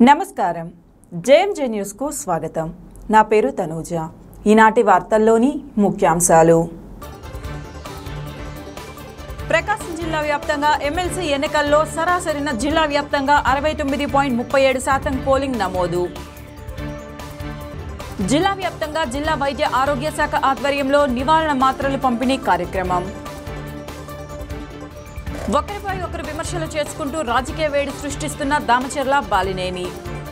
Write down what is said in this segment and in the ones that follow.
నమస్కారం జేఎంజే న్యూస్కు స్వాగతం నా పేరు తనూజ ఈనాటి వార్తల్లోని ముఖ్యాంశాలు ప్రకాశం జిల్లా వ్యాప్తంగా ఎమ్మెల్సీ ఎన్నికల్లో సరాసరిన జిల్లా వ్యాప్తంగా అరవై తొమ్మిది పాయింట్ ముప్పై ఏడు శాతం పోలింగ్ నమోదు జిల్లా వ్యాప్తంగా జిల్లా వైద్య ఆరోగ్య శాఖ ఆధ్వర్యంలో నివారణ మాత్రలు పంపిణీ కార్యక్రమం ఒకరిపై ఒకరు విమర్శలు చేసుకుంటూ రాజకీయ వేడి సృష్టిస్తున్న దామచర్ల బాలినేని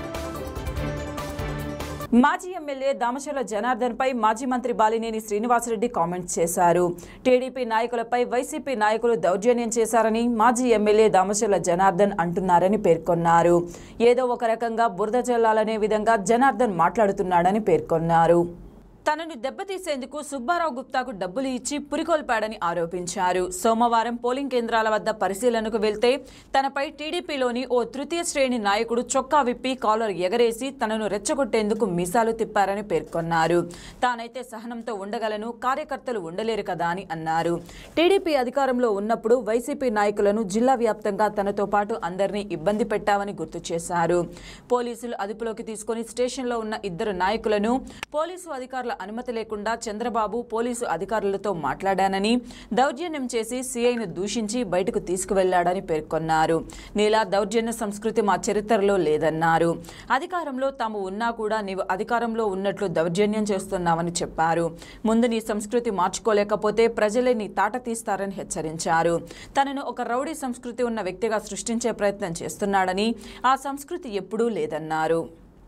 మాజీ ఎమ్మెల్యే దామచర్ల జనార్దన్ పై మాజీ మంత్రి బాలినేని శ్రీనివాసరెడ్డి కామెంట్స్ చేశారు టీడీపీ నాయకులపై వైసీపీ నాయకులు దౌర్జన్యం చేశారని మాజీ ఎమ్మెల్యే దామచర్ల జనార్దన్ అంటున్నారని పేర్కొన్నారు ఏదో ఒక రకంగా బురద జల్లాలనే విధంగా జనార్దన్ మాట్లాడుతున్నాడని పేర్కొన్నారు తనను దెబ్బతీసేందుకు సుబ్బారావు గుప్తాకు డబ్బులు ఇచ్చి పురికొల్పాడని ఆరోపించారు సోమవారం పోలింగ్ కేంద్రాల వద్ద పరిశీలనకు వెళ్తే తనపై టీడీపీలోని ఓ తృతీయ శ్రేణి నాయకుడు చొక్కా విప్పి కాలర్ ఎగరేసి తనను రెచ్చగొట్టేందుకు మీసాలు తిప్పారని పేర్కొన్నారు తానైతే సహనంతో ఉండగలను కార్యకర్తలు ఉండలేరు కదా అని అన్నారు టీడీపీ అధికారంలో ఉన్నప్పుడు వైసీపీ నాయకులను జిల్లా వ్యాప్తంగా తనతో పాటు అందరినీ ఇబ్బంది పెట్టావని గుర్తు చేశారు పోలీసులు అదుపులోకి తీసుకుని స్టేషన్లో ఉన్న ఇద్దరు నాయకులను పోలీసు అధికారుల అనుమతి లేకుండా చంద్రబాబు పోలీసు అధికారులతో మాట్లాడానని దౌర్జన్యం చేసి సీఐను దూషించి బయటకు తీసుకువెళ్లాడని పేర్కొన్నారు నీలా దౌర్జన్య సంస్కృతి మా చరిత్రలో లేదన్నారు అధికారంలో తాము ఉన్నా కూడా నీవు అధికారంలో ఉన్నట్లు దౌర్జన్యం చేస్తున్నామని చెప్పారు ముందు నీ సంస్కృతి మార్చుకోలేకపోతే ప్రజలే నీ తాట తీస్తారని హెచ్చరించారు తనను ఒక రౌడీ సంస్కృతి ఉన్న వ్యక్తిగా సృష్టించే ప్రయత్నం చేస్తున్నాడని ఆ సంస్కృతి ఎప్పుడూ లేదన్నారు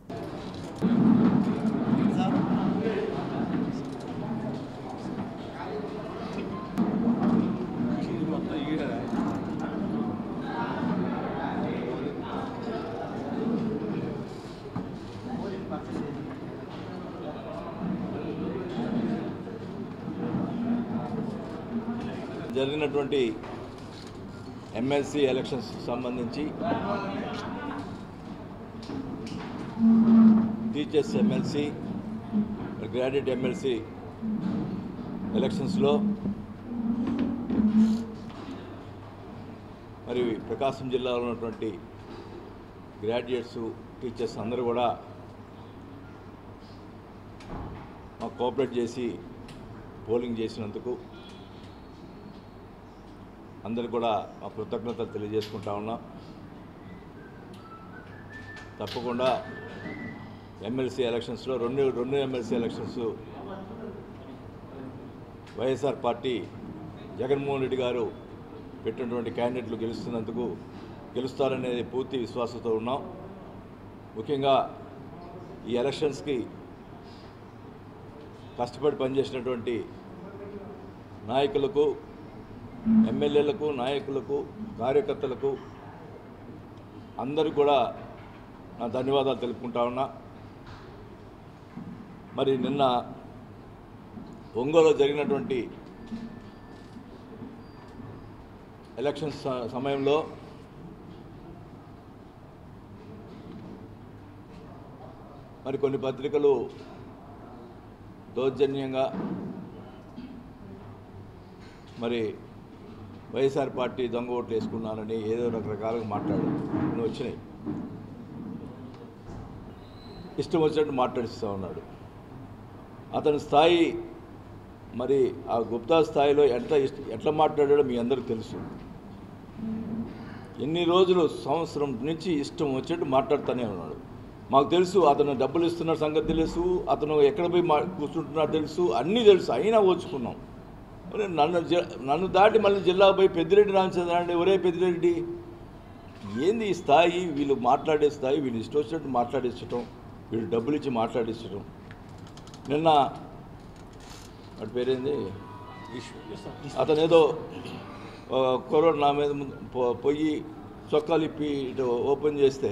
జరిగినటువంటి ఎమ్మెల్సీ ఎలక్షన్స్ సంబంధించి టీచర్స్ ఎమ్మెల్సీ గ్రాడ్యుయేట్ ఎమ్మెల్సీ ఎలక్షన్స్లో మరి ప్రకాశం జిల్లాలో ఉన్నటువంటి గ్రాడ్యుయేట్స్ టీచర్స్ అందరూ కూడా మాకు కోఆపరేట్ చేసి పోలింగ్ చేసినందుకు అందరు కూడా మా కృతజ్ఞతలు తెలియజేసుకుంటా ఉన్నాం తప్పకుండా ఎమ్మెల్సీ ఎలక్షన్స్లో రెండు రెండు MLC elections YSR party Jaganmohan Reddy garu పెట్టినటువంటి క్యాండిడేట్లు గెలుస్తున్నందుకు గెలుస్తారనేది పూర్తి విశ్వాసంతో ఉన్నాం ముఖ్యంగా ఈ ఎలక్షన్స్కి కష్టపడి పనిచేసినటువంటి నాయకులకు ఎమ్మెల్యేలకు నాయకులకు కార్యకర్తలకు అందరూ కూడా నా ధన్యవాదాలు తెలుపుకుంటా ఉన్నా మరి నిన్న ఒంగోలు జరిగినటువంటి ఎలక్షన్ స- సమయంలో మరి కొన్ని పత్రికలు దౌర్జన్యంగా మరి వైఎస్ఆర్ పార్టీ దొంగ ఓట్లు వేసుకున్నానని ఏదో రకరకాలుగా మాట్లాడు కొన్ని వచ్చినాయి ఇష్టం వచ్చినట్టు మాట్లాడిస్తూ ఉన్నాడు అతని స్థాయి మరి ఆ గుప్తా స్థాయిలో ఎట్లా ఇష్ట ఎట్లా మాట్లాడాడో మీ అందరికీ తెలుసు ఎన్ని రోజులు సంవత్సరం నుంచి ఇష్టం వచ్చినట్టు మాట్లాడుతూనే ఉన్నాడు మాకు తెలుసు అతను డబ్బులు ఇస్తున్న సంగతి తెలుసు అతను ఎక్కడ పోయి మా కూర్చుంటున్నాడు తెలుసు అన్నీ తెలుసు అయినా ఓచుకున్నాం మరి నన్ను జి- నన్ను దాటి మళ్ళీ జిల్లా పోయి పెద్దిరెడ్డి రామచంద్ర అంటే ఒరే పెద్దిరెడ్డి ఏంది ఈ స్థాయి వీళ్ళు మాట్లాడే స్థాయి వీళ్ళు ఇష్టం వచ్చినట్టు మాట్లాడించటం వీళ్ళు డబ్బులు ఇచ్చి మాట్లాడించటం నిన్న వాడి పేరేంది అతను ఏదో ఆ, కరోనా నా మీద ముందు పో- పోయి చొక్కాలు ఇప్పి ఇటు ఓపెన్ చేస్తే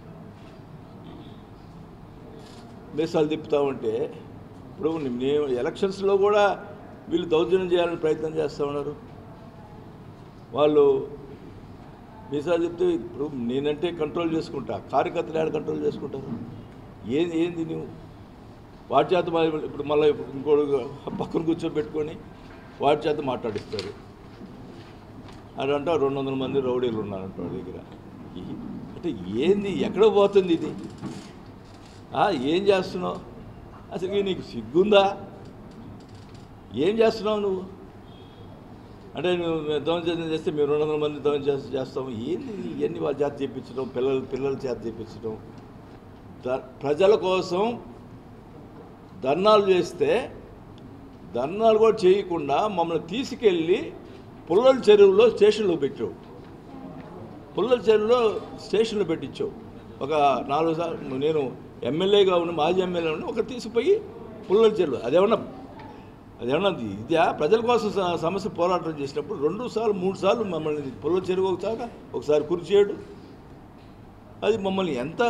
మీసాలు తిప్పుతూ ఉంటే ఇప్పుడు నేను ఎలక్షన్స్లో కూడా వీళ్ళు దౌర్జన్యం చేయాలని ప్రయత్నం చేస్తూ ఉన్నారు వాళ్ళు మీసాలు చెప్తే ఇప్పుడు నేనంటే కంట్రోల్ చేసుకుంటా కార్యకర్తలు ఆడ కంట్రోల్ చేసుకుంటారు ఏంది ఏంది నువ్వు వాటి చేత మరి ఇప్పుడు మళ్ళీ ఇంకోటి పక్కన కూర్చోబెట్టుకొని వాటి చేత మాట్లాడిస్తారు అని అంటే రెండు వందల మంది రౌడీలు ఉన్నారంట వాడి దగ్గర ఈ- అంటే ఏంది ఎక్కడ పోతుంది ఇది ఆ, ఏం చేస్తున్నావు అసలు నీకు సిగ్గుందా ఏం చేస్తున్నావు నువ్వు అంటే నువ్వు దౌర్జన్యం చేస్తే మీరు రెండు వందల మంది దౌర్జన్యం చేస్తాం ఏంది ఇది? ఇవన్నీ వాళ్ళ చేత చేయించడం పిల్లలు పిల్లల చేత చేయించడం ద- ప్రజల కోసం ధర్నాలు చేస్తే ధర్నాలు కూడా చేయకుండా మమ్మల్ని తీసుకెళ్ళి పుల్లల చెరువులో స్టేషన్లో పెట్టావు పుల్లల చెరువులో స్టేషన్లో పెట్టించావు ఒక నాలుగు సార్లు నేను ఎమ్మెల్యేగా ఉన్న మాజీ ఎమ్మెల్యే ఉన్న ఒక తీసుకుపోయి పుల్లల చెరువు అదేమన్నా అదేమన్నా ఇదే ప్రజల కోసం స- సమస్య పోరాటం చేసినప్పుడు రెండు సార్లు మూడు సార్లు మమ్మల్ని పుల్లల చెరువు ఒకసారి ఒకసారి కురిచేయడు అది మమ్మల్ని ఎంత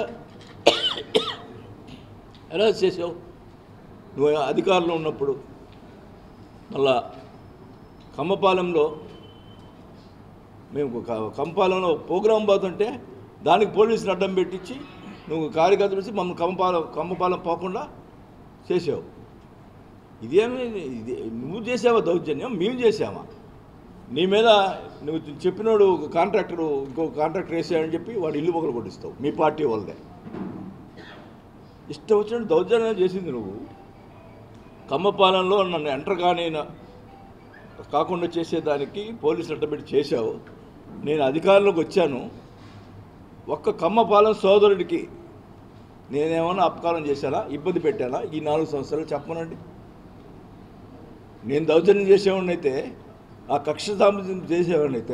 ఎలా చేసావు నువ్వు అధికారంలో ఉన్నప్పుడు మళ్ళా కమ్మపాలెంలో మేము క- కంపాలంలో ప్రోగ్రాం పోతుంటే దానికి పోలీసులు అడ్డం పెట్టించి నువ్వు కార్యకర్తలు వచ్చి మమ్మల్ని కంపాలం కంపపాలెం పోకుండా చేసావు ఇదేమి ఇది నువ్వు చేసావా దౌర్జన్యం మేము చేసామా నీ మీద నువ్వు చెప్పినోడు ఒక కాంట్రాక్టర్ ఇంకో కాంట్రాక్టర్ వేసాడని చెప్పి వాడు ఇల్లు పొగలు కొట్టిస్తావు మీ పార్టీ వాళ్ళదే ఇష్టం వచ్చినట్టు దౌర్జన్యం చేసింది నువ్వు కమ్మపాలెంలో నన్ను ఎంటర్ కానైనా కాకుండా చేసేదానికి పోలీసులు అడ్డబెట్టి చేశావు నేను అధికారంలోకి వచ్చాను ఒక్క కమ్మపాలెం సోదరుడికి నేనేమన్నా అపకారం చేశానా ఇబ్బంది పెట్టానా ఈ నాలుగు సంవత్సరాలు చెప్పనండి నేను దౌర్జన్యం చేసేవాడిని అయితే ఆ కక్ష సామర్థ్యం చేసేవాడిని అయితే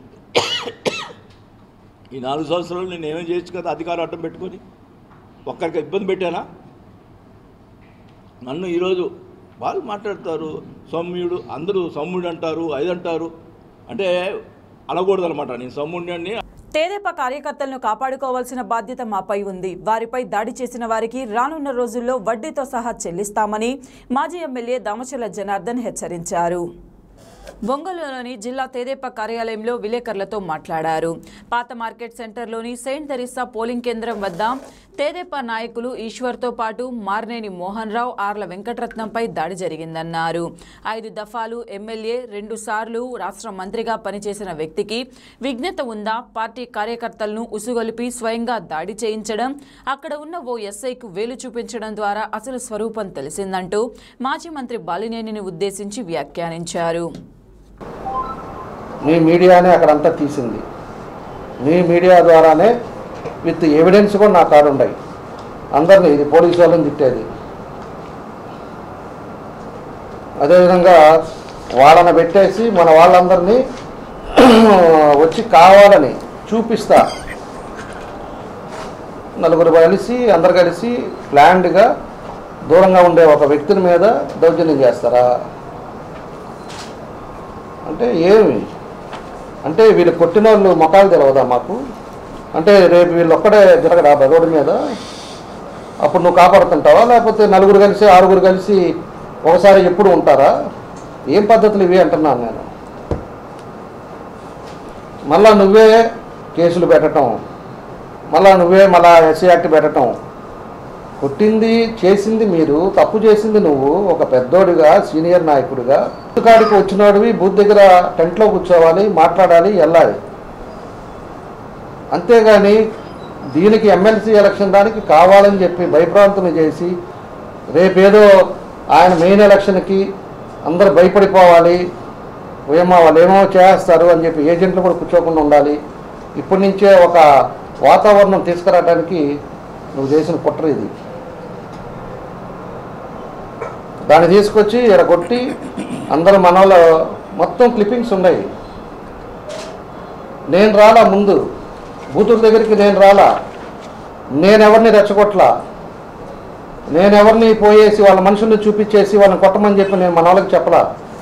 ఈ నాలుగు సంవత్సరాలు నేను ఏమేం చేయొచ్చు కదా అధికారం అడ్డం పెట్టుకొని ఒక్కరికి ఇబ్బంది పెట్టానా నన్ను ఈరోజు వాళ్ళు మాట్లాడతారు సౌమ్యుడు అందరూ సౌమ్యుడు అంటారు అది అంటారు అంటే అనకూడదు అనమాట నేను సౌమ్యుడిని తెదేపా కార్యకర్తలను కాపాడుకోవాల్సిన బాధ్యత మాపై ఉంది వారిపై దాడి చేసిన వారికి రానున్న రోజుల్లో వడ్డీతో సహా చెల్లిస్తామని మాజీ ఎమ్మెల్యే దామచల జనార్దన్ హెచ్చరించారు ఒంగోలులోని జిల్లా తెదేపా కార్యాలయంలో విలేకరులతో మాట్లాడారు పాత మార్కెట్ సెంటర్లోని సెయింట్ తెరిసా పోలింగ్ కేంద్రం వద్ద తెదేపా నాయకులు ఈశ్వర్తో పాటు మార్నేని మోహన్ రావు ఆర్ల వెంకటరత్నంపై దాడి జరిగిందన్నారు ఐదు దఫాలు ఎమ్మెల్యే రెండు సార్లు రాష్ట్ర మంత్రిగా పనిచేసిన వ్యక్తికి విజ్ఞత ఉందా పార్టీ కార్యకర్తలను ఉసుగొలిపి స్వయంగా దాడి చేయించడం అక్కడ ఉన్న ఓ ఎస్ఐకు వేలు చూపించడం ద్వారా అసలు స్వరూపం తెలిసిందంటూ మాజీ మంత్రి బాలినేనిని ఉద్దేశించి వ్యాఖ్యానించారు మీ మీడియానే అక్కడంతా తీసింది మీ మీడియా ద్వారానే విత్ ఎవిడెన్స్ కూడా నా కారు ఉన్నాయి అందరినీ ఇది పోలీసు వాళ్ళని తిట్టేది అదేవిధంగా వాళ్ళని పెట్టేసి మన వాళ్ళందరినీ వచ్చి కావాలని చూపిస్తా నలుగురు కలిసి అందరు కలిసి ప్లాన్డ్గా దూరంగా ఉండే ఒక వ్యక్తిని మీద దౌర్జన్యం చేస్తారా అంటే ఏమి అంటే వీళ్ళు కొట్టిన వాళ్ళు మొఖాలు తెలవదా మాకు అంటే రేపు వీళ్ళు ఒక్కడే జరగడా రోడ్డు మీద అప్పుడు నువ్వు కాపాడుతుంటావా లేకపోతే నలుగురు కలిసి ఆరుగురు కలిసి ఒకసారి ఎప్పుడు ఉంటారా ఏం పద్ధతులు ఇవి అంటున్నాను నేను మళ్ళా నువ్వే కేసులు పెట్టడం మళ్ళా నువ్వే మళ్ళా ఎస్సీ యాక్ట్ పెట్టడం కొట్టింది చేసింది మీరు తప్పు చేసింది నువ్వు ఒక పెద్దోడిగా సీనియర్ నాయకుడిగా కాడికి వచ్చినోడివి బూత్ దగ్గర టెంట్లో కూర్చోవాలి మాట్లాడాలి వెళ్ళాలి అంతేగాని దీనికి ఎమ్మెల్సీ ఎలక్షన్ దానికి కావాలని చెప్పి భయభ్రాంతులు చేసి రేపేదో ఆయన మెయిన్ ఎలక్షన్కి అందరూ భయపడిపోవాలి ఏమో వాళ్ళు ఏమో చేస్తారు అని చెప్పి ఏజెంట్లు కూడా కూర్చోకుండా ఉండాలి ఇప్పటి నుంచే ఒక వాతావరణం తీసుకురావడానికి నువ్వు చేసిన కుట్ర ఇది దాన్ని తీసుకొచ్చి ఇక్కడ కొట్టి అందరూ మనలో మొత్తం క్లిప్పింగ్స్ ఉన్నాయి నేను రాలా ముందు బూతుల దగ్గరికి నేను రాలా నేనెవరిని రెచ్చగొట్టలా నేనెవరిని పోయేసి వాళ్ళ మనుషుల్ని చూపించేసి వాళ్ళని కొట్టమని చెప్పి నేను మన వాళ్ళకి చెప్పలా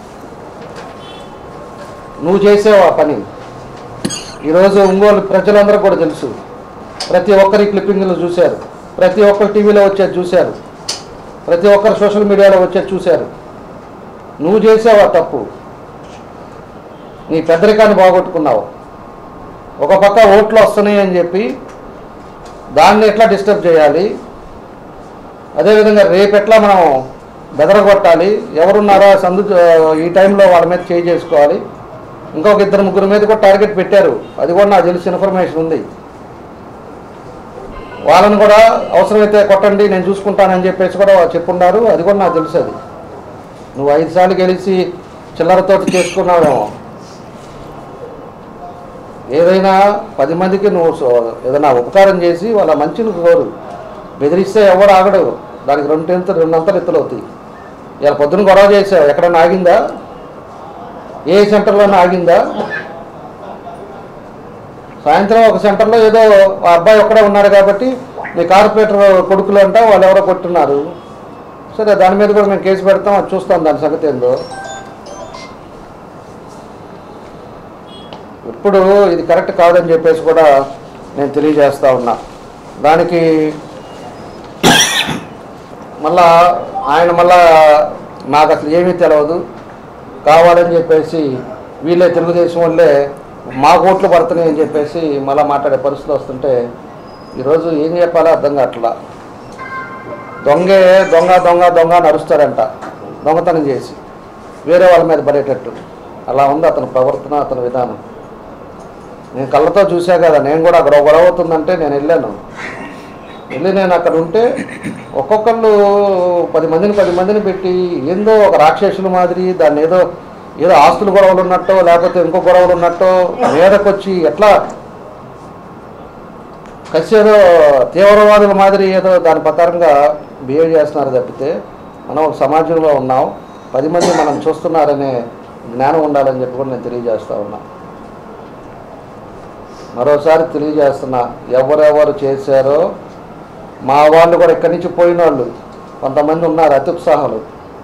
నువ్వు చేసావు ఆ పని ఈరోజు ఒంగోలు ప్రజలందరూ కూడా తెలుసు ప్రతి ఒక్కరి క్లిప్పింగ్లు చూశారు ప్రతి ఒక్కరు టీవీలో వచ్చేది చూశారు ప్రతి ఒక్కరు సోషల్ మీడియాలో వచ్చేది చూశారు నువ్వు చేసావు ఆ తప్పు నీ పెద్దరికాన్ని బాగొట్టుకున్నావు ఒక పక్క ఓట్లు వస్తున్నాయి అని చెప్పి దాన్ని ఎట్లా డిస్టర్బ్ చేయాలి అదేవిధంగా రేపు ఎట్లా మనం బెదరగొట్టాలి ఎవరున్నారో సందు ఈ టైంలో వాళ్ళ మీద చేయి చేసుకోవాలి ఇంకొక ఇద్దరు ముగ్గురు మీద కూడా టార్గెట్ పెట్టారు అది కూడా నాకు తెలిసిన ఇన్ఫర్మేషన్ ఉంది వాళ్ళని కూడా అవసరమైతే కొట్టండి నేను చూసుకుంటానని చెప్పేసి కూడా వాళ్ళు చెప్పున్నారు అది కూడా నాకు తెలుసు అది నువ్వు ఐదు సార్లు గెలిచి చిల్లరతో చేసుకున్నావేమో ఏదైనా పది మందికి నువ్వు సో- ఏదైనా ఉపకారం చేసి వాళ్ళ మంచిని కోరు బెదిరిస్తే ఎవడు ఆగడు దానికి రెండు ఎంత రెండంతలు ఎత్తులు అవుతాయి ఇలా పొద్దున గొడవ చేసావు ఎక్కడన్నా ఆగిందా ఏ సెంటర్లోనే ఆగిందా సాయంత్రం ఒక సెంటర్లో ఏదో ఆ అబ్బాయి ఒక్కడే ఉన్నాడు కాబట్టి మీ కార్పొరేటర్ కొడుకులు అంట వాళ్ళు ఎవరో కొట్టున్నారు సరే దాని మీద కూడా మేము కేసు పెడతాం అది చూస్తాం దాని సంగతి ఏందో ఇప్పుడు ఇది కరెక్ట్ కాదని చెప్పేసి కూడా నేను తెలియజేస్తా ఉన్నా దానికి మళ్ళా ఆయన మళ్ళా నాకు అసలు ఏమీ తెలియదు కావాలని చెప్పేసి వీళ్ళే తెలుగుదేశం వాళ్ళే మా ఓట్లు పడుతున్నాయి అని చెప్పేసి మళ్ళీ మాట్లాడే పరిస్థితి వస్తుంటే ఈరోజు ఏం చెప్పాలో అర్థం కావట్లా దొంగే దొంగ దొంగ దొంగ అని అరుస్తారంట దొంగతనం చేసి వేరే వాళ్ళ మీద పడేటట్టు అలా ఉంది అతని ప్రవర్తన అతని విధానం నేను కళ్ళతో చూసా కదా నేను కూడా గొడవ గొడవ అవుతుందంటే నేను వెళ్ళాను వెళ్ళి నేను అక్కడ ఉంటే ఒక్కొక్కళ్ళు పది మందిని పది మందిని పెట్టి ఏందో ఒక రాక్షసుల మాదిరి దాన్ని ఏదో ఏదో ఆస్తుల గొడవలు ఉన్నట్టో లేకపోతే ఇంకో గొడవలు ఉన్నట్టో మీదకొచ్చి ఎట్లా కసి ఏదో తీవ్రవాదుల మాదిరి ఏదో దాని ప్రకారంగా బిహేవ్ చేస్తున్నారు తప్పితే మనం ఒక సమాజంలో ఉన్నాం పది మంది మనం చూస్తున్నారనే జ్ఞానం ఉండాలని చెప్పి కూడా నేను తెలియజేస్తా ఉన్నా మరోసారి తెలియజేస్తున్నా ఎవరెవరు చేశారో మా వాళ్ళు కూడా ఇక్కడి నుంచి పోయిన వాళ్ళు కొంతమంది ఉన్నారు అత్యుత్సాహాలు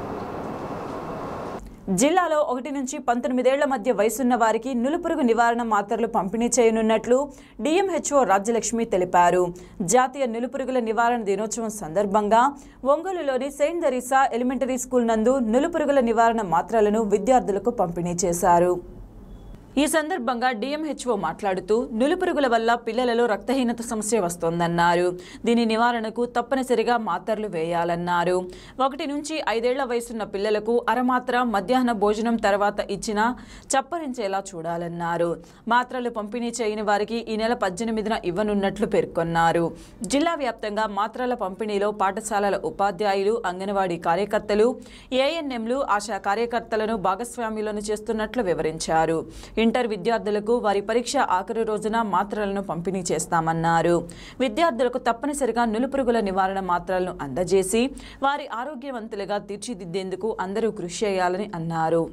జిల్లాలో ఒకటి నుంచి పంతొమ్మిదేళ్ల మధ్య వయసున్న వారికి నులుపురుగు నివారణ మాత్రలు పంపిణీ చేయనున్నట్లు డిఎంహెచ్ఓ రాజ్యలక్ష్మి తెలిపారు జాతీయ నులుపురుగుల నివారణ దినోత్సవం సందర్భంగా ఒంగోలులోని సెయింట్ దరీసా ఎలిమెంటరీ స్కూల్ నందు నులుపురుగుల నివారణ మాత్రలను విద్యార్థులకు పంపిణీ చేశారు ఈ సందర్భంగా డిఎంహెచ్ఓ మాట్లాడుతూ నులిపురుగుల వల్ల పిల్లలలో రక్తహీనత సమస్య వస్తోందన్నారు దీని నివారణకు తప్పనిసరిగా మాత్రలు వేయాలన్నారు ఒకటి నుంచి ఐదేళ్ల వయసున్న పిల్లలకు అరమాత్ర మధ్యాహ్న భోజనం తర్వాత ఇచ్చిన చప్పరించేలా చూడాలన్నారు మాత్రలు పంపిణీ చేయని వారికి ఈ నెల పద్దెనిమిదిన ఇవ్వనున్నట్లు పేర్కొన్నారు జిల్లా వ్యాప్తంగా మాత్రల పంపిణీలో పాఠశాలల ఉపాధ్యాయులు అంగన్వాడీ కార్యకర్తలు ఏఎన్ఎంలు ఆశా కార్యకర్తలను భాగస్వామ్యులను చేస్తున్నట్లు వివరించారు ఇంటర్ విద్యార్థులకు వారి పరీక్ష ఆఖరి రోజున మాత్రలను పంపిణీ చేస్తామన్నారు విద్యార్థులకు తప్పనిసరిగా నులుపురుగుల నివారణ మాత్రలను అందజేసి వారి ఆరోగ్యవంతులుగా తీర్చిదిద్దేందుకు అందరూ కృషి చేయాలని అన్నారు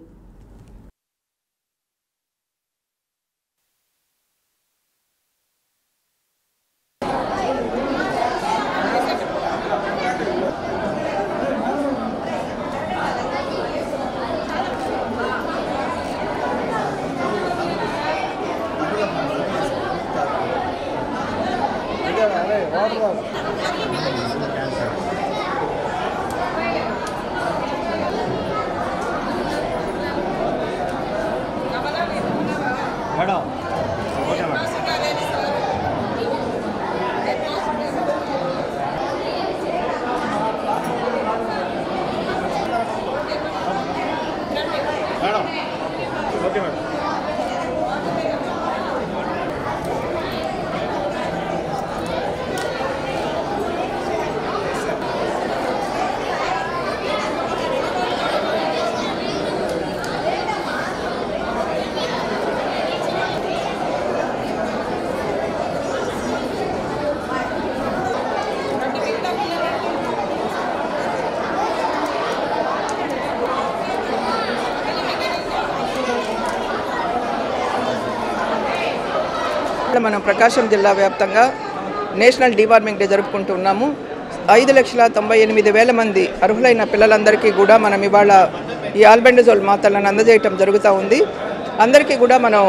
ఇక్కడ మనం ప్రకాశం జిల్లా వ్యాప్తంగా నేషనల్ డివార్మింగ్ డే జరుపుకుంటున్నాము ఐదు లక్షల తొంభై ఎనిమిది వేల మంది అర్హులైన పిల్లలందరికీ కూడా మనం ఇవాళ ఈ ఆల్బెండజోల్ మాత్రలను అందజేయటం జరుగుతూ ఉంది అందరికీ కూడా మనం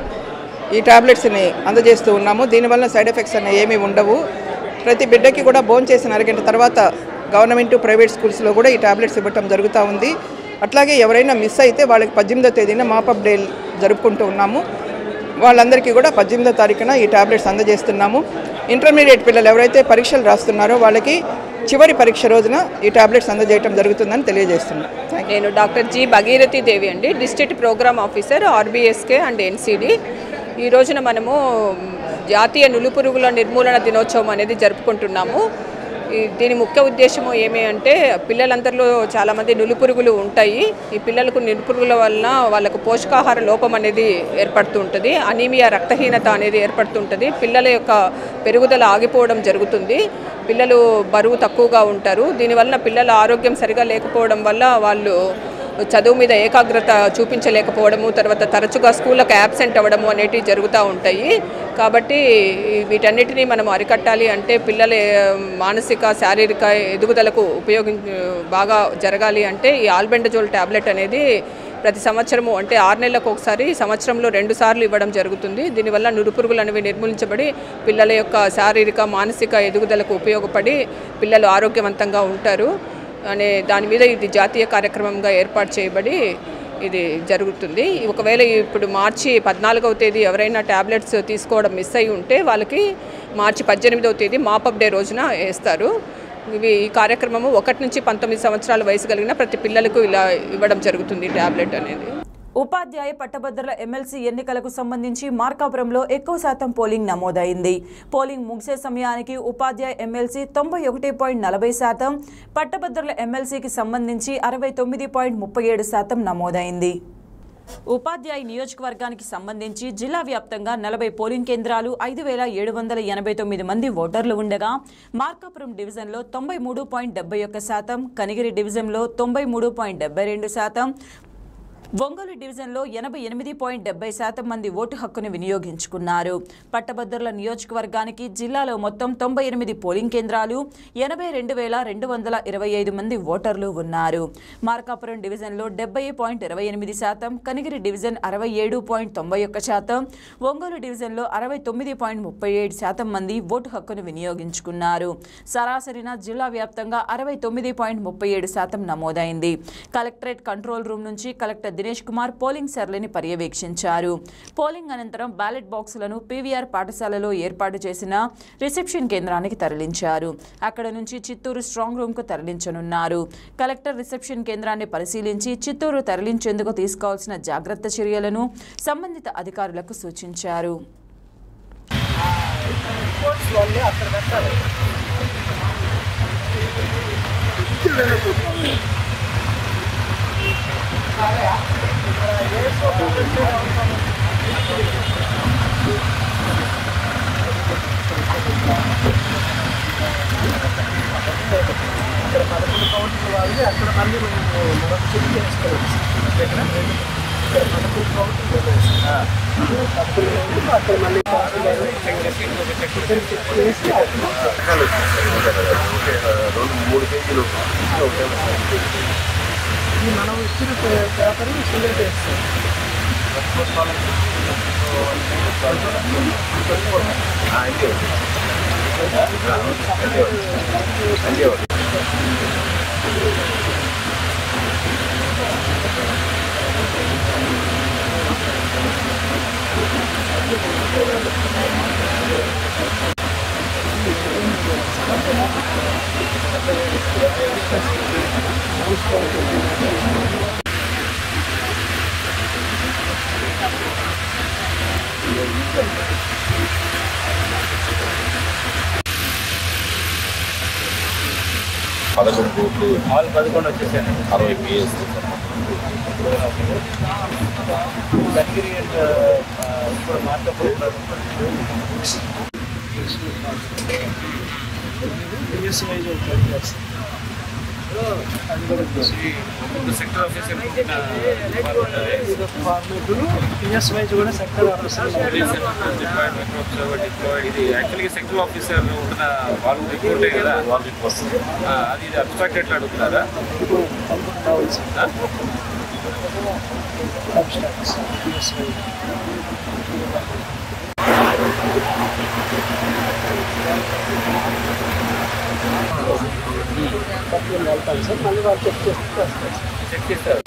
ఈ టాబ్లెట్స్ని అందజేస్తూ ఉన్నాము దీనివల్ల సైడ్ ఎఫెక్ట్స్ అనేవి ఏమీ ఉండవు ప్రతి బిడ్డకి కూడా భోజనం చేసిన అరగంట తర్వాత గవర్నమెంట్ ప్రైవేట్ స్కూల్స్లో కూడా ఈ టాబ్లెట్స్ ఇవ్వటం జరుగుతూ ఉంది అట్లాగే ఎవరైనా మిస్ అయితే వాళ్ళకి పద్దెనిమిదో తేదీన మాపప్ డే జరుపుకుంటూ ఉన్నాము వాళ్ళందరికీ కూడా పద్దెనిమిదో తారీఖున ఈ టాబ్లెట్స్ అందజేస్తున్నాము ఇంటర్మీడియట్ పిల్లలు ఎవరైతే పరీక్షలు రాస్తున్నారో వాళ్ళకి చివరి పరీక్ష రోజున ఈ టాబ్లెట్స్ అందజేయటం జరుగుతుందని తెలియజేస్తున్నాం థ్యాంక్ నేను డాక్టర్ జి భగీరథి దేవి అండి district program officer RBSK and NCD ఈ రోజున మనము జాతీయ నులుపురుగుల నిర్మూలన దినోత్సవం అనేది జరుపుకుంటున్నాము ఈ దీని ముఖ్య ఉద్దేశము ఏమి అంటే పిల్లలందరిలో చాలామంది నులుపురుగులు ఉంటాయి ఈ పిల్లలకు నులుపురుగుల వలన వాళ్ళకు పోషకాహార లోపం అనేది ఏర్పడుతుంటుంది అనీమియా రక్తహీనత అనేది ఏర్పడుతుంటుంది పిల్లల యొక్క పెరుగుదల ఆగిపోవడం జరుగుతుంది పిల్లలు బరువు తక్కువగా ఉంటారు దీనివల్ల పిల్లల ఆరోగ్యం సరిగా లేకపోవడం వల్ల వాళ్ళు చదువు మీద ఏకాగ్రత చూపించలేకపోవడము తర్వాత తరచుగా స్కూళ్ళకి యాబ్సెంట్ అవ్వడము అనేటివి జరుగుతూ ఉంటాయి కాబట్టి వీటన్నిటినీ మనం అరికట్టాలి అంటే పిల్లల ఏ, మానసిక శారీరక ఎదుగుదలకు ఉపయోగి బాగా జరగాలి అంటే ఈ ఆల్బెండజోల్ టాబ్లెట్ అనేది ప్రతి సంవత్సరము అంటే ఆరు నెలలకు ఒకసారి సంవత్సరంలో రెండు సార్లు ఇవ్వడం జరుగుతుంది దీనివల్ల నురుపురుగులు అనేవి నిర్మూలించబడి పిల్లల యొక్క శారీరక మానసిక ఎదుగుదలకు ఉపయోగపడి పిల్లలు ఆరోగ్యవంతంగా ఉంటారు అనే దాని మీద ఇది జాతీయ కార్యక్రమంగా ఏర్పాటు చేయబడి ఇది జరుగుతుంది ఒకవేళ ఇప్పుడు మార్చి పద్నాలుగవ తేదీ ఎవరైనా ట్యాబ్లెట్స్ తీసుకోవడం మిస్ అయి ఉంటే వాళ్ళకి మార్చి పద్దెనిమిదవ తేదీ మాపప్ డే రోజున వేస్తారు ఇవి ఈ కార్యక్రమము ఒకటి నుంచి పంతొమ్మిది సంవత్సరాల వయసు కలిగిన ప్రతి పిల్లలకు ఇలా ఇవ్వడం జరుగుతుంది ట్యాబ్లెట్ అనేది ఉపాధ్యాయ పట్టభద్రుల ఎమ్మెల్సీ ఎన్నికలకు సంబంధించి మార్కాపురంలో ఎక్కువ శాతం పోలింగ్ నమోదైంది పోలింగ్ ముగిసే సమయానికి ఉపాధ్యాయ ఎమ్మెల్సీ తొంభై ఒకటి పాయింట్ నలభై శాతం పట్టభద్రుల ఎమ్మెల్సీకి సంబంధించి అరవై తొమ్మిది పాయింట్ ముప్పై ఏడు శాతం నమోదైంది ఉపాధ్యాయ నియోజకవర్గానికి సంబంధించి జిల్లా వ్యాప్తంగా నలభై పోలింగ్ కేంద్రాలు ఐదు వేల ఏడు వందల ఎనభై తొమ్మిది మంది ఓటర్లు ఉండగా మార్కాపురం డివిజన్లో తొంభై మూడు పాయింట్ డెబ్బై ఒక్క శాతం కనిగిరి డివిజన్లో తొంభై మూడు పాయింట్ డెబ్బై రెండు శాతం ఒంగోలు డివిజన్లో ఎనభై ఎనిమిది పాయింట్ డెబ్బై శాతం మంది ఓటు హక్కును వినియోగించుకున్నారు పట్టభద్రుల నియోజకవర్గానికి జిల్లాలో మొత్తం తొంభై ఎనిమిది పోలింగ్ కేంద్రాలు ఎనభై రెండు వేల రెండు వందల ఇరవై ఐదు మంది ఓటర్లు ఉన్నారు మార్కాపురం డివిజన్లో డెబ్బై పాయింట్ ఇరవై ఎనిమిది శాతం కనిగిరి డివిజన్ అరవై ఏడు పాయింట్ తొంభై ఒక్క శాతం ఒంగోలు డివిజన్లో అరవై తొమ్మిది పాయింట్ ముప్పై ఏడు శాతం మంది ఓటు హక్కును వినియోగించుకున్నారు సరాసరిన జిల్లా వ్యాప్తంగా అరవై తొమ్మిది పాయింట్ ముప్పై ఏడు శాతం నమోదైంది కలెక్టరేట్ కంట్రోల్ రూమ్ నుంచి కలెక్టర్ దినేష్ కుమార్ పోలింగ్ సర్లని పర్యవేక్షించారు పోలింగ్ అనంతరం బ్యాలెట్ బాక్సులను పీవీఆర్ పాఠశాలలో ఏర్పాటు చేసిన రిసెప్షన్ కేంద్రానికి తరలించారు అక్కడ నుంచి చిత్తూరు స్ట్రాంగ్ రూమ్కు తరలించనున్నారు కలెక్టర్ రిసెప్షన్ కేంద్రాన్ని పరిశీలించి చిత్తూరు తరలించేందుకు తీసుకోవాల్సిన జాగ్రత్త చర్యలను సంబంధిత అధికారులకు సూచించారు పదకొండు కోట్లు ఆల్ పదకొండు వచ్చేసాను అరవై పిఎస్ కనిగిరి అండ్ ఇప్పుడు markup sector officer PS wise కూడా సెక్టర్ ఆఫీసర్ ఇది యాక్చువల్గా సెక్టర్ ఆఫీసర్ ఉన్న వాళ్ళు రిపోర్టే కదా వాళ్ళకి వస్తుంది ఆ, అది ఇది అబ్స్ట్రాక్ట్ ఎట్లా అడుగుతున్నారా ఆ? పిఎస్ వైజ్ వెళ్తాను సార్ మళ్ళీ వాళ్ళు చెక్ చేస్తే వస్తారు చెక్ చేస్తారు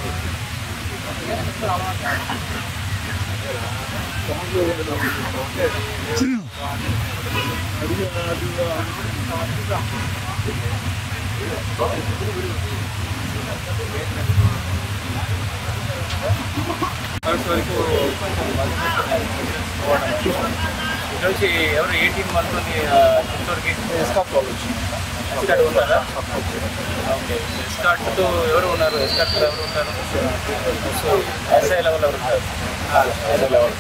వరకు ఇక్కడ నుంచి ఎవరు ఏ టీం అనుకుని చిత్తూరుకి ఎస్కాట్ వాళ్ళు ఎస్కాట్ ఉన్నారా ఓకే ఎస్కాట్తో ఎవరు ఉన్నారు ఎస్కాట్లో ఎవరు ఉన్నారు సో ఎస్ఐ లెవెల్ ఎవరు ఉంటారు SI level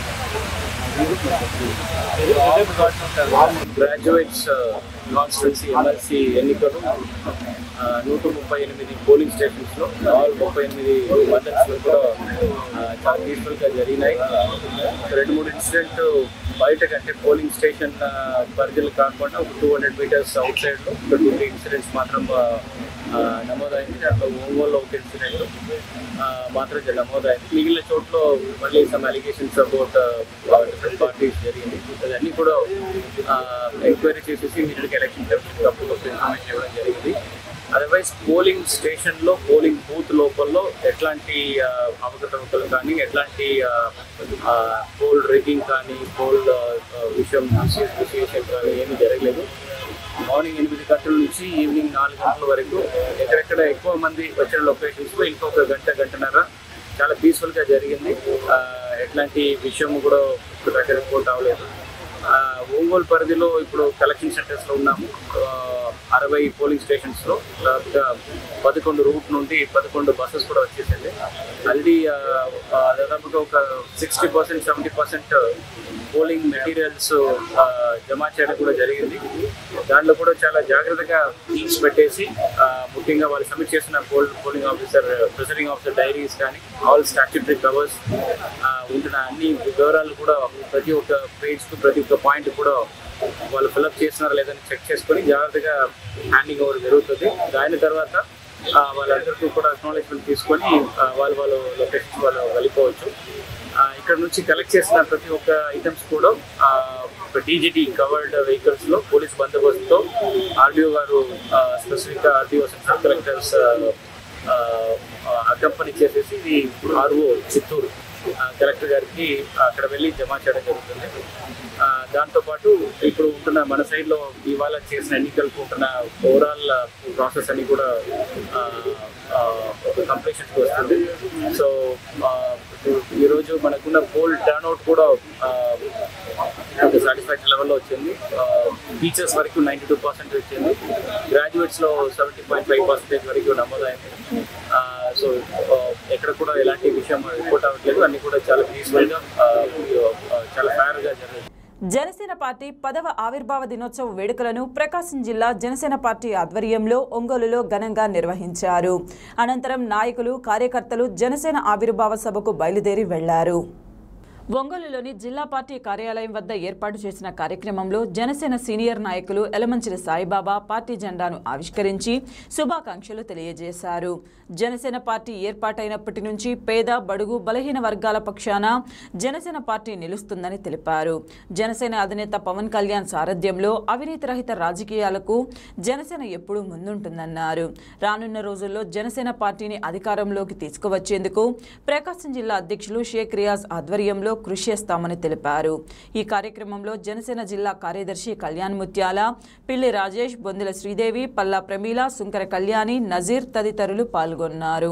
graduates constituency MLC ఎన్నికలు ఆ, నూట ముప్పై ఎనిమిది పోలింగ్ స్టేషన్స్లో ఆల్ ముప్పై ఎనిమిది మండల్స్లో కూడా ఆ, చాలా పీస్ఫుల్గా జరిగినాయి రెండు మూడు ఇన్సిడెంట్ బయట కంటే పోలింగ్ స్టేషన్ ఆ, పరిధిలో కాకుండా ఒక టూ హండ్రెడ్ మీటర్స్ అవుట్ సైడ్లో ఒక టూ త్రీ ఇన్సిడెంట్స్ మాత్రం ఆ, ఆ, నమోదైంది దాంట్లో ఒంగోలులో ఒక ఇన్సిడెంట్ మాత్రం జ- నమోదైంది మిగిలిన చోట్ల మళ్ళీ some allegations about different parties జరిగింది అదన్నీ కూడా ఎంక్వైరీ చేసేసి వీటికి ఎలక్షన్ కమిషన్ తప్పుడు ఇన్ఫర్మేషన్ ఇవ్వడం జరిగింది అదర్వైజ్ పోలింగ్ స్టేషన్లో పోలింగ్ బూత్ లోపల ఎట్లాంటి ఆ, అవకతవకలు కానీ ఎట్లాంటి పోల్ రిగ్గింగ్ కానీ పోల్ విషయం విశేషం కానీ ఏమీ జరగలేదు మార్నింగ్ ఎనిమిది గంటల నుంచి ఈవినింగ్ నాలుగు గంటల వరకు ఎక్కడెక్కడ ఎక్కువ మంది వచ్చిన లొకేషన్స్లో ఇంకొక గంట గంటన్నర చాలా పీస్ఫుల్గా జరిగింది ఆ, ఎట్లాంటి విషయం కూడా ఇప్పుడు దగ్గర రిపోర్ట్ అవ్వలేదు ఆ, ఒంగోలు పరిధిలో ఇప్పుడు కలెక్షన్ సెంటర్స్లో ఉన్నాము ఆ, అరవై పోలింగ్ స్టేషన్స్లో దాదాపుగా పదకొండు రూట్ నుండి పదకొండు బస్సెస్ కూడా వచ్చేసింది ఆల్రెడీ దాదాపుగా ఒక sixty percent seventy percent polling materials జమా చేయడం కూడా జరిగింది దాంట్లో కూడా చాలా జాగ్రత్తగా టీమ్స్ పెట్టేసి ఆ, ముఖ్యంగా వాళ్ళు సబ్మిట్ చేసిన poll polling officer presiding officer diaries కానీ ఆల్ స్టాట్యూటరీ కవర్స్ ఉంటున్న అన్ని వివరాలు కూడా ప్రతి ఒక్క పేజ్కు ప్రతి ఒక్క పాయింట్ కూడా వాళ్ళు ఫిల్అప్ చేస్తున్నారా లేదని చెక్ చేసుకొని జాగ్రత్తగా హ్యాండింగ్ ఓవర్ జరుగుతుంది దాని తర్వాత ఆ, వాళ్ళందరికీ కూడా అక్నాలెడ్జ్మెంట్ తీసుకొని ఆ, వాళ్ళు వాళ్ళు లొకేషన్ వాళ్ళు వెళ్ళిపోవచ్చు ఆ, ఇక్కడ నుంచి కలెక్ట్ చేసిన ప్రతి ఒక్క ఐటమ్స్ కూడా డీజీటీ కవర్డ్ వెహికల్స్ లో పోలీస్ బందోబస్తుతో RDO garu specific RDO sub collectors accompany చేసేసి ఇది ఆర్ఓ చిత్తూరు ఆ, కలెక్టర్ గారికి అక్కడ వెళ్ళి జమా చేయడం జరుగుతుంది ఆ, దాంతోపాటు ఇప్పుడు ఉంటున్న మన సైడ్లో ఇవాళ చేసిన ఎన్నికలకు ఉంటున్న ఓవరాల్ ప్రాసెస్ అని కూడా ఆ, ఆ, ఒక కంప్లీషన్కి వస్తుంది సో ఆ, ఇప్పుడు ఈరోజు మనకున్న పోల్ టర్న్అవుట్ కూడా ఆ, ఒక సాటిస్ఫాక్షన్ లెవెల్లో వచ్చింది టీచర్స్ వరకు నైంటీ టూ పర్సెంట్ వచ్చింది గ్రాడ్యుయేట్స్లో సెవెంటీ పాయింట్ ఫైవ్ పర్సెంటేజ్ వరకు నమోదైంది ఆ, సో ఆ, ఎక్కడ కూడా ఎలాంటి విషయం రిపోర్ట్ అవ్వట్లేదు అన్ని కూడా చాలా పీస్ఫుల్గా చాలా ఫేర్గా జరిగింది జనసేన పార్టీ పదవ ఆవిర్భావ దినోత్సవ వేడుకలను ప్రకాశం జిల్లా జనసేన పార్టీ ఆధ్వర్యంలో ఒంగోలులో ఘనంగా నిర్వహించారు అనంతరం నాయకులు కార్యకర్తలు జనసేన ఆవిర్భావ సభకు బయలుదేరి వెళ్లారు ఒంగోలులోని జిల్లా పార్టీ కార్యాలయం వద్ద ఏర్పాటు చేసిన కార్యక్రమంలో జనసేన సీనియర్ నాయకులు ఎలమంచిలి సాయిబాబా పార్టీ జెండాను ఆవిష్కరించి శుభాకాంక్షలు తెలియజేశారు జనసేన పార్టీ ఏర్పాటైనప్పటి నుంచి పేద బడుగు బలహీన వర్గాల పక్షాన జనసేన పార్టీ నిలుస్తుందని తెలిపారు జనసేన అధినేత పవన్ కళ్యాణ్ సారథ్యంలో అవినీతి రహిత రాజకీయాలకు జనసేన ఎప్పుడూ ముందుంటుందన్నారు రానున్న రోజుల్లో జనసేన పార్టీని అధికారంలోకి తీసుకువచ్చేందుకు ప్రకాశం జిల్లా అధ్యక్షులు షేక్ రియాజ్ ఆధ్వర్యంలో కృషి చేస్తామని తెలిపారు ఈ కార్యక్రమంలో జనసేన జిల్లా కార్యదర్శి కళ్యాణ్ ముత్యాల పిల్లి రాజేష్ బొందిల శ్రీదేవి పల్లా ప్రమీల సుంకర కళ్యాణి నజీర్ తదితరులు పాల్గొన్నారు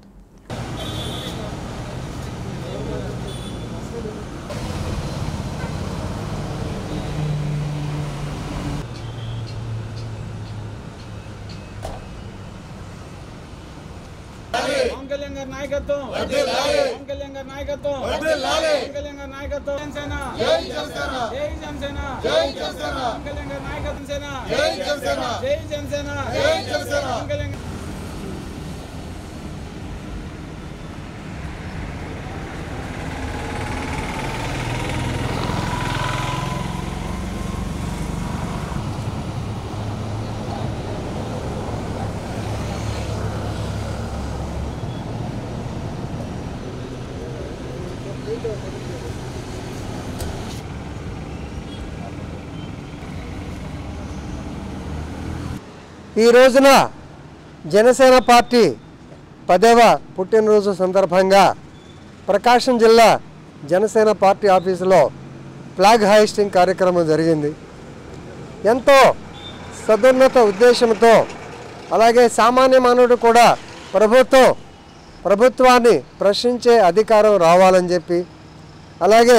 పవన్ కళ్యాణ్ గారి నాయకత్వం పవన్ కళ్యాణ్ గారి నాయకత్వం పవన్ కళ్యాణ్ గారి నాయకత్వం జనసేన జై జనసేన జై జనసేన జై జనసేన పవన్ కళ్యాణ్ గారి నాయకత్వం సేన జై జనసేన జై జనసేన జై జనసేన పవన్ కళ్యాణ్ గారి- ఈ రోజున జనసేన పార్టీ పదవ పుట్టినరోజు సందర్భంగా ప్రకాశం జిల్లా జనసేన పార్టీ ఆఫీసులో ఫ్లాగ్ హాయిస్టింగ్ కార్యక్రమం జరిగింది ఎంతో సదున్నత ఉద్దేశంతో అలాగే సామాన్య మానవుడు కూడా ప్రభుత్వం ప్రభుత్వాన్ని ప్రశ్నించే అధికారం రావాలని చెప్పి అలాగే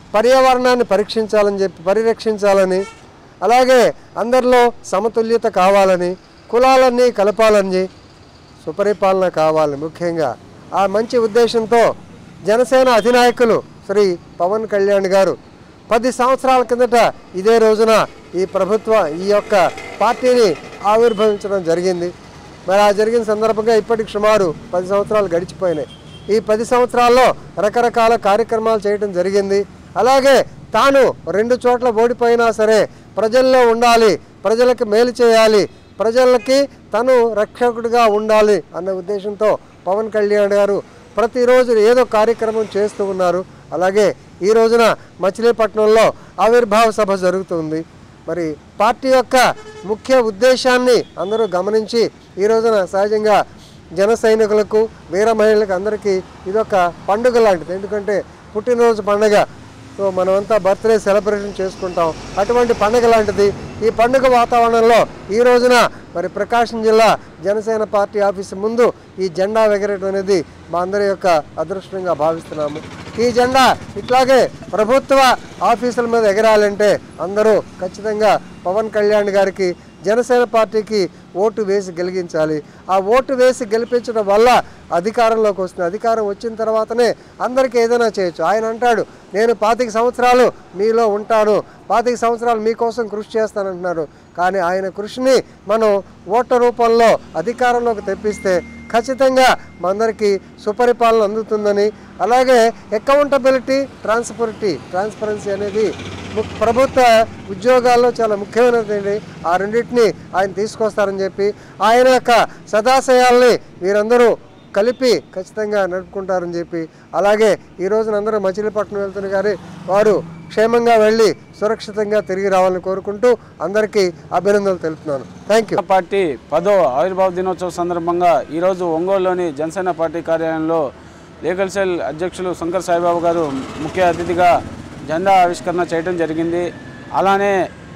పర్యావరణాన్ని పరీక్షించాలని చెప్పి పరిరక్షించాలని అలాగే అందరిలో సమతుల్యత కావాలని కులాలన్నీ కలపాలని సుపరిపాలన కావాలి ముఖ్యంగా ఆ మంచి ఉద్దేశంతో జనసేన అధినాయకులు శ్రీ పవన్ కళ్యాణ్ గారు పది సంవత్సరాల కిందట ఇదే రోజున ఈ ప్రభుత్వ ఈ యొక్క పార్టీని ఆవిర్భవించడం జరిగింది మరి ఆ జరిగిన సందర్భంగా ఇప్పటికి సుమారు పది సంవత్సరాలు గడిచిపోయినాయి ఈ పది సంవత్సరాల్లో రకరకాల కార్యక్రమాలు చేయడం జరిగింది అలాగే తాను రెండు చోట్ల ఓడిపోయినా సరే ప్రజల్లో ఉండాలి ప్రజలకు మేలు చేయాలి ప్రజలకి తను రక్షకుడిగా ఉండాలి అన్న ఉద్దేశంతో పవన్ కళ్యాణ్ గారు ప్రతిరోజు ఏదో కార్యక్రమం చేస్తూ ఉన్నారు అలాగే ఈ రోజున మచిలీపట్నంలో ఆవిర్భావ సభ జరుగుతుంది మరి పార్టీ యొక్క ముఖ్య ఉద్దేశాన్ని అందరూ గమనించి ఈ రోజున సహజంగా జన సైనికులకు వీర మహిళలకు అందరికీ ఇదొక పండుగ లాంటిది ఎందుకంటే పుట్టినరోజు పండుగ సో మనమంతా బర్త్డే సెలబ్రేషన్ చేసుకుంటాం అటువంటి పండుగ లాంటిది ఈ పండుగ వాతావరణంలో ఈ రోజున మరి ప్రకాశం జిల్లా జనసేన పార్టీ ఆఫీసు ముందు ఈ జెండా ఎగరడం అనేది మా అందరి యొక్క అదృష్టంగా భావిస్తున్నాము ఈ జెండా ఇట్లాగే ప్రభుత్వ ఆఫీసుల మీద ఎగరాలంటే అందరూ ఖచ్చితంగా పవన్ కళ్యాణ్ గారికి జనసేన పార్టీకి ఓటు వేసి గెలిగించాలి ఆ ఓటు వేసి గెలిపించడం వల్ల అధికారంలోకి వస్తుంది అధికారం వచ్చిన తర్వాతనే అందరికీ ఏదైనా చేయొచ్చు ఆయన అంటాడు నేను పాతిక సంవత్సరాలు మీలో ఉంటాను పాతిక సంవత్సరాలు మీకోసం కృషి చేస్తానంటున్నారు కానీ ఆయన కృషిని మనం ఓట్ల రూపంలో అధికారంలోకి తెప్పిస్తే ఖచ్చితంగా మనందరికీ సుపరిపాలన అందుతుందని అలాగే అకౌంటబిలిటీ ట్రాన్స్పరిటీ ట్రాన్స్పరెన్సీ అనేది ము- ప్రభుత్వ ఉద్యోగాల్లో చాలా ముఖ్యమైనది ఆ రెండింటిని ఆయన తీసుకొస్తారని చెప్పి ఆయన యొక్క సదాశయాల్ని మీరందరూ కలిపి ఖచ్చితంగా నడుపుకుంటారని చెప్పి అలాగే ఈ రోజున అందరూ మచిలీపట్నం వెళ్తున్న గారి వారు క్షేమంగా వెళ్ళి సురక్షితంగా తిరిగి రావాలని కోరుకుంటూ అందరికీ అభినందనలు తెలుపుతున్నాను థ్యాంక్ యూ పార్టీ పదో ఆవిర్భావ దినోత్సవ సందర్భంగా ఈరోజు ఒంగోలులోని జనసేన పార్టీ కార్యాలయంలో లీగల్ సెల్ అధ్యక్షులు శంకర్ సాయిబాబు గారు ముఖ్య అతిథిగా జెండా ఆవిష్కరణ చేయడం జరిగింది అలానే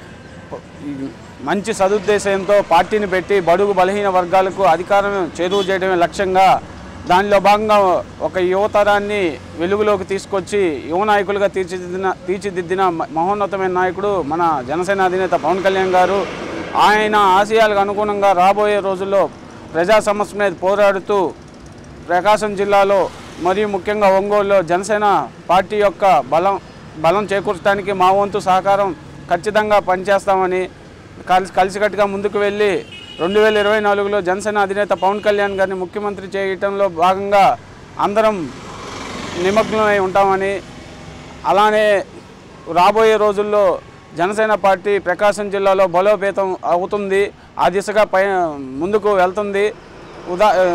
ఈ మంచి సదుద్దేశంతో పార్టీని పెట్టి బడుగు బలహీన వర్గాలకు అధికారం చేరువ చేయడమే లక్ష్యంగా దానిలో భాగంగా ఒక యువతరాన్ని వెలుగులోకి తీసుకొచ్చి యువ నాయకులుగా తీర్చిదిద్దిన తీర్చిదిద్దిన మ- మహోన్నతమైన నాయకుడు మన జనసేన అధినేత పవన్ కళ్యాణ్ గారు ఆయన ఆశయాలకు అనుగుణంగా రాబోయే రోజుల్లో ప్రజా సమస్య మీద పోరాడుతూ ప్రకాశం జిల్లాలో మరియు ముఖ్యంగా ఒంగోలులో జనసేన పార్టీ యొక్క బలం బలం చేకూర్చడానికి మా వంతు సహకారం ఖచ్చితంగా పనిచేస్తామని కలిసి కలిసికట్టుగా ముందుకు వెళ్ళి రెండు వేల ఇరవై నాలుగులో జనసేన అధినేత పవన్ కళ్యాణ్ గారిని ముఖ్యమంత్రి చేయటంలో భాగంగా అందరం నిమగ్నమై ఉంటామని అలానే రాబోయే రోజుల్లో జనసేన పార్టీ ప్రకాశం జిల్లాలో బలోపేతం అవుతుంది ఆ దిశగా పై ముందుకు వెళ్తుంది ఉదా ఆ,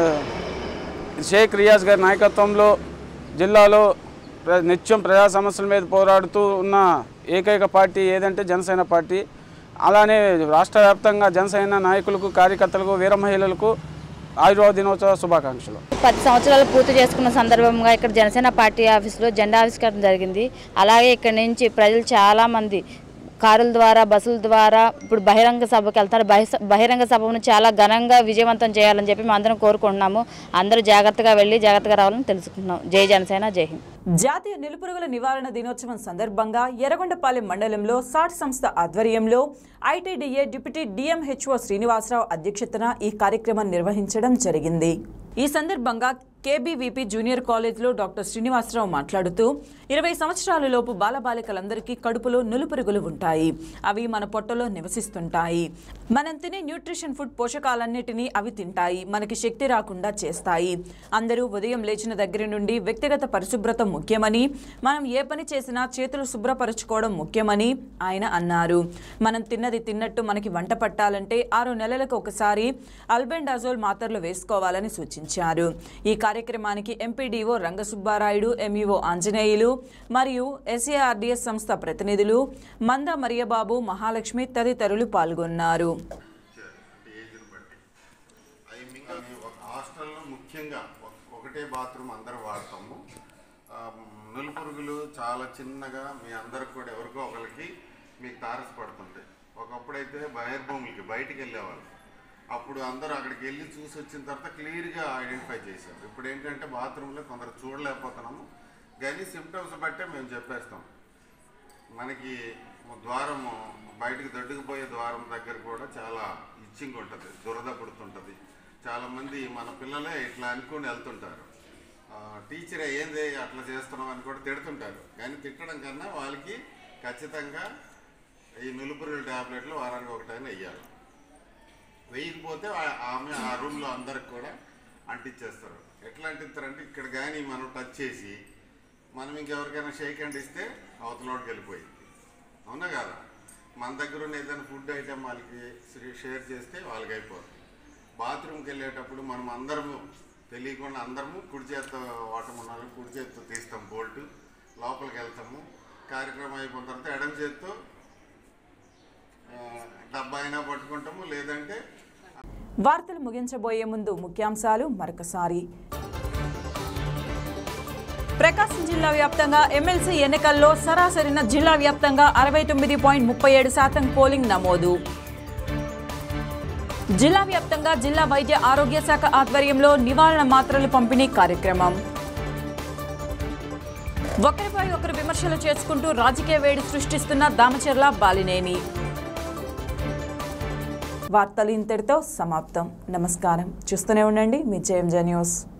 షేక్ రియాజ్ గారి నాయకత్వంలో జిల్లాలో ప్ర- నిత్యం ప్రజా సమస్యల మీద పోరాడుతూ ఉన్న ఏకైక పార్టీ ఏదంటే జనసేన పార్టీ అలానే రాష్ట్ర వ్యాప్తంగా జనసేన నాయకులకు కార్యకర్తలకు వీర మహిళలకు ఆయుర్వేద దినోత్సవ శుభాకాంక్షలు పది సంవత్సరాలు పూర్తి చేసుకున్న సందర్భంగా ఇక్కడ జనసేన పార్టీ ఆఫీసులో జెండా ఆవిష్కరణ జరిగింది అలాగే ఇక్కడ నుంచి ప్రజలు చాలామంది కారుల ద్వారా బస్సుల ద్వారా ఇప్పుడు బహిరంగ సభకి వెళ్తారు బహిస- బహిరంగ సభను చాలా ఘనంగా విజయవంతం చేయాలని చెప్పి మేము అందరం కోరుకుంటున్నాము అందరూ జాగ్రత్తగా వెళ్ళి జాగ్రత్తగా రావాలని తెలుసుకుంటున్నాం జై జనసేన జై హింద్ జాతీయ నిలుపురుగుల నివారణ దినోత్సవం సందర్భంగా ఎర్రగొండపాలెం మండలంలో సాట్ సంస్థ ఆధ్వర్యంలో ఐటీడీఏ డిప్యూటీ డిఎంహెచ్ఓ శ్రీనివాసరావు అధ్యక్షతన ఈ కార్యక్రమం నిర్వహించడం జరిగింది ఈ సందర్భంగా కేబీవీపీ జూనియర్ కాలేజ్లో డాక్టర్ శ్రీనివాసరావు మాట్లాడుతూ ఇరవై సంవత్సరాల లోపు బాలబాలికలందరికీ కడుపులో నులుపురుగులు ఉంటాయి అవి మన పొట్టలో నివసిస్తుంటాయి మనం తినే న్యూట్రిషన్ ఫుడ్ పోషకాలన్నిటినీ అవి తింటాయి మనకి శక్తి రాకుండా చేస్తాయి అందరూ ఉదయం లేచిన దగ్గర నుండి వ్యక్తిగత పరిశుభ్రత ముఖ్యమని మనం ఏ పని చేసినా చేతులు శుభ్రపరచుకోవడం ముఖ్యమని ఆయన అన్నారు మనం తిన్నది తిన్నట్టు మనకి వంట పట్టాలంటే ఆరు నెలలకు ఒకసారి అల్బెండాజోల్ మాత్రలు వేసుకోవాలని సూచించారు ఈ కార్యక్రమానికి ఎంపీడీఓ రంగసుబ్బారాయుడు ఎంఈఓ ఆంజనేయులు మరియు ఎస్ఏఆర్డీఎస్ సంస్థ ప్రతినిధులు మంద మరియబాబు మహాలక్ష్మి తదితరులు పాల్గొన్నారు ఐ మీన్ ఒక హాస్టల్లో ముఖ్యంగా ఒక- ఒకటే బాత్రూమ్ అందరూ వాడతాము ఆ, నులుపురుగులు చాలా చిన్నగా మీ అందరికి కూడా ఎవరికో ఒకరికి మీకు తారసపడుతుంటాయి ఒకప్పుడైతే బహిర్భూములకి బయటికి వెళ్ళేవాళ్ళు అప్పుడు అందరూ అక్కడికి వెళ్ళి చూసి వచ్చిన తర్వాత క్లియర్గా ఐడెంటిఫై చేశారు ఇప్పుడు ఏంటంటే బాత్రూంలో కొందరు చూడలేకపోతున్నాము కానీ సిమ్టమ్స్ బట్టే మేము చెప్పేస్తాం మనకి ద్వారము బయటకు దొడ్డుకుపోయే ద్వారం దగ్గర కూడా చాలా ఇచ్చింగ్ ఉంటుంది దురద పుడుతుంటుంది చాలామంది మన పిల్లలే ఇట్లా అనుకుని వెళ్తుంటారు ఆ, టీచర్ ఏంది అట్లా చేస్తున్నాం అని కూడా తిడుతుంటారు కానీ తిట్టడం కన్నా వాళ్ళకి ఖచ్చితంగా ఈ నులుపురుల ట్యాబ్లెట్లు వారానికి ఒకటైనా వెయ్యాలి వేయకపోతే ఆ- ఆమె ఆ రూమ్లో అందరికి కూడా అంటించేస్తారు ఎట్లా అంటిస్తారంటే ఇక్కడ కానీ మనం టచ్ చేసి మనం ఇంకెవరికైనా షేక్ హ్యాండ్ ఇస్తే అవతలోడికి వెళ్ళిపోయింది అవునా కదా మన దగ్గర ఉన్న ఏదైనా ఫుడ్ ఐటెం వాళ్ళకి షేర్ చేస్తే వాళ్ళకి అయిపోతుంది బాత్రూమ్కి వెళ్ళేటప్పుడు మనం అందరము తెలియకుండా అందరము కుడి చేత్తో వాటం ఉన్నాము కుడి చేత్తో తీస్తాం బోల్ట్ లోపలికి వెళ్తాము కార్యక్రమం అయిపోయిన తర్వాత ఎడం చేత్తో ఆ, డబ్బా అయినా పట్టుకుంటాము లేదంటే వార్తలు ముగించబోయే ముందు ముఖ్యాంశాలు మరొకసారి ప్రకాశం జిల్లా వ్యాప్తంగా ఎమ్మెల్సీ ఎన్నికల్లో సరాసరిన జిల్లా వ్యాప్తంగా అరవై తొమ్మిది పాయింట్ ముప్పై ఏడు శాతం పోలింగ్ నమోదు జిల్లా వ్యాప్తంగా జిల్లా వైద్య ఆరోగ్య శాఖ ఆధ్వర్యంలో నివారణ మాత్రలు పంపిణీ కార్యక్రమం ఒకరిపై ఒకరు విమర్శలు చేసుకుంటూ రాజకీయ వేడి సృష్టిస్తున్న దామచర్ల బాలినేని వార్తలు ఇంతటితో సమాప్తం నమస్కారం చూస్తూనే ఉండండి మీ జేఎంజే న్యూస్